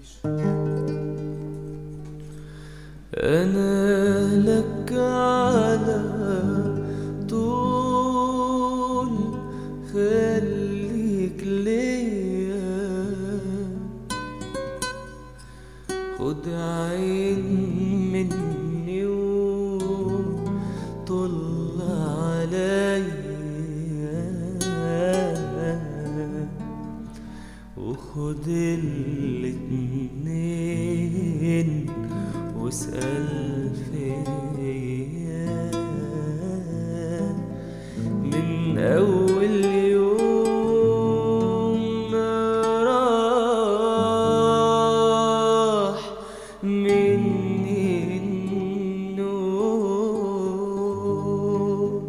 أنا لك على طول خليك ليا خد عين مني وطل عليا وخد الاتنين واسأل فيا من أول يوم ما راح مني النور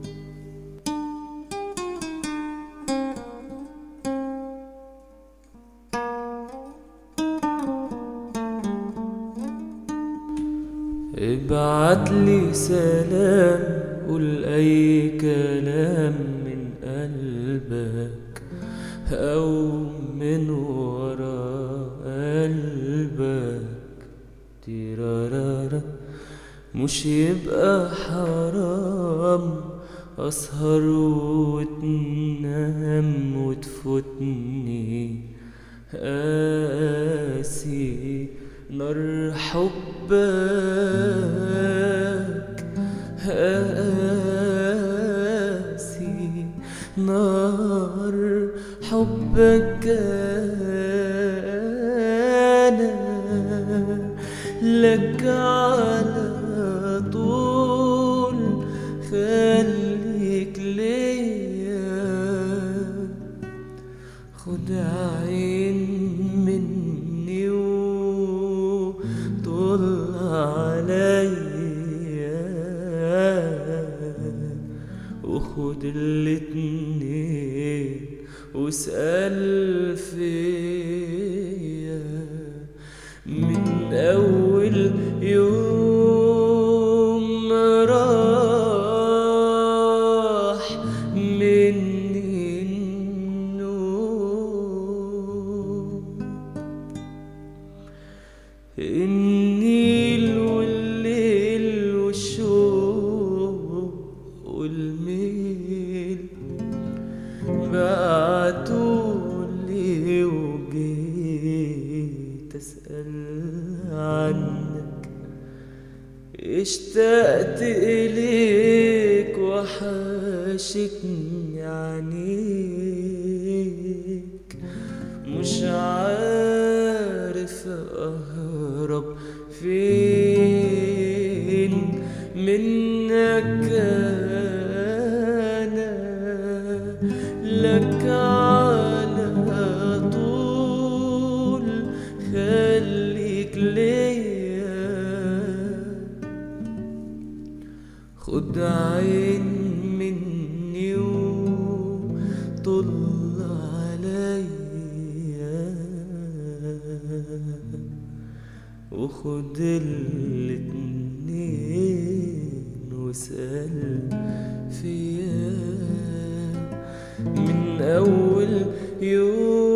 ابعت لي سلام قول اي كلام من قلبك او من ورا قلبك تيرارارا مش يبقى حرام اسهر وتنام وتفوتني قاسي نار حبك قاسي نار حبك انا لك على طول خليك ليا خد عين مني وطل عليا وخد الاتنين واسأل فيا من أول يوم راح مني النور النيل والليل والشوق والميل بعتولي وجيت أسأل عنك اشتقت إليك وحشتني عنيك مش عارف أهرب فين منك أنا لك على طول خليك ليا خد عين مني وطل عليا وخد الاتنين واسأل فيا من أول يوم